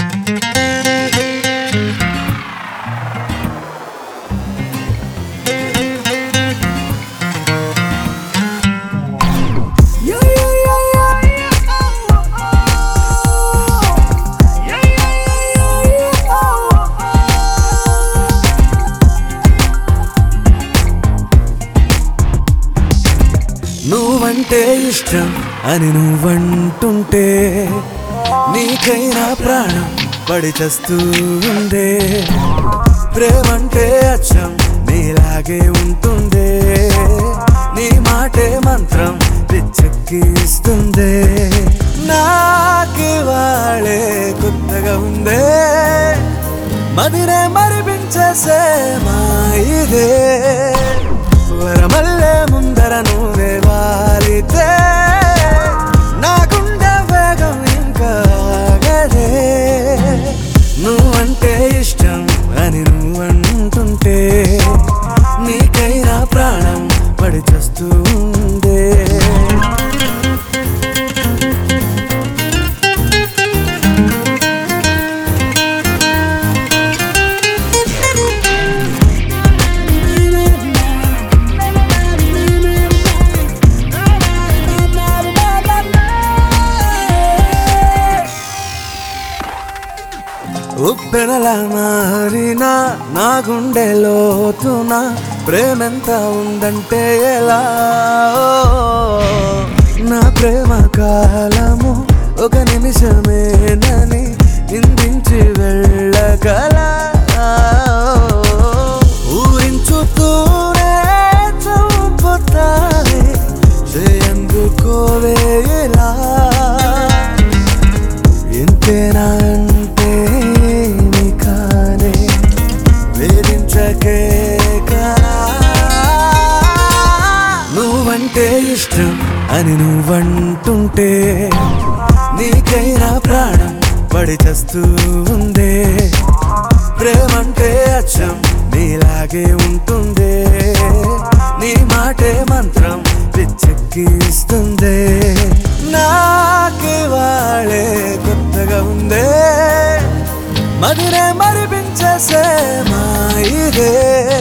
నువ్వంటే ఇష్టం అని నువ్వంటుంటే నీకైనా ప్రాణం పడి చస్తూ ఉందే ప్రేమంటే అచ్చం నీలాగే ఉంటుందే నీ మాటే మంత్రం పిచ్చెక్కిస్తుందే నాకి వాళ్ళే కొత్తగా ఉందే మదిరే మరిపించేసే మా ఇదే వరమల్లే ముందర నువ్వే వాలితే నా గుండె వేగం ఇంకా ఆగదే నువ్వంటే ఇష్టం అని నువ్వంటుంటే నీకైనా ప్రాణం పడి చస్తుందే ఉప్పెనలా మారిన నా గుండె లోతున ప్రేమెంత ఉందంటే ఎలా నా ప్రేమ కాలము ఒక నిమిషమేనని నిందించి వెళ్ళగల ఊరించుతూనే చంపుతావే ఎందుకోవే ఇలా ఎంతేనా అంటే నీ కానే వేధించకే కదా నువ్వంటే ఇష్టం అని నువ్వంటుంటే నీకైనా ప్రాణం పడి చస్తూ ఉందే ప్రేమంటే అచ్చం నీలాగే ఉంటుందే నీ మాటే మంత్రం పిచ్చెక్కిస్తుందే నాకి వాళ్ళే కొత్తగా ఉందే మదిరే మరిపించేసే మా ఇదే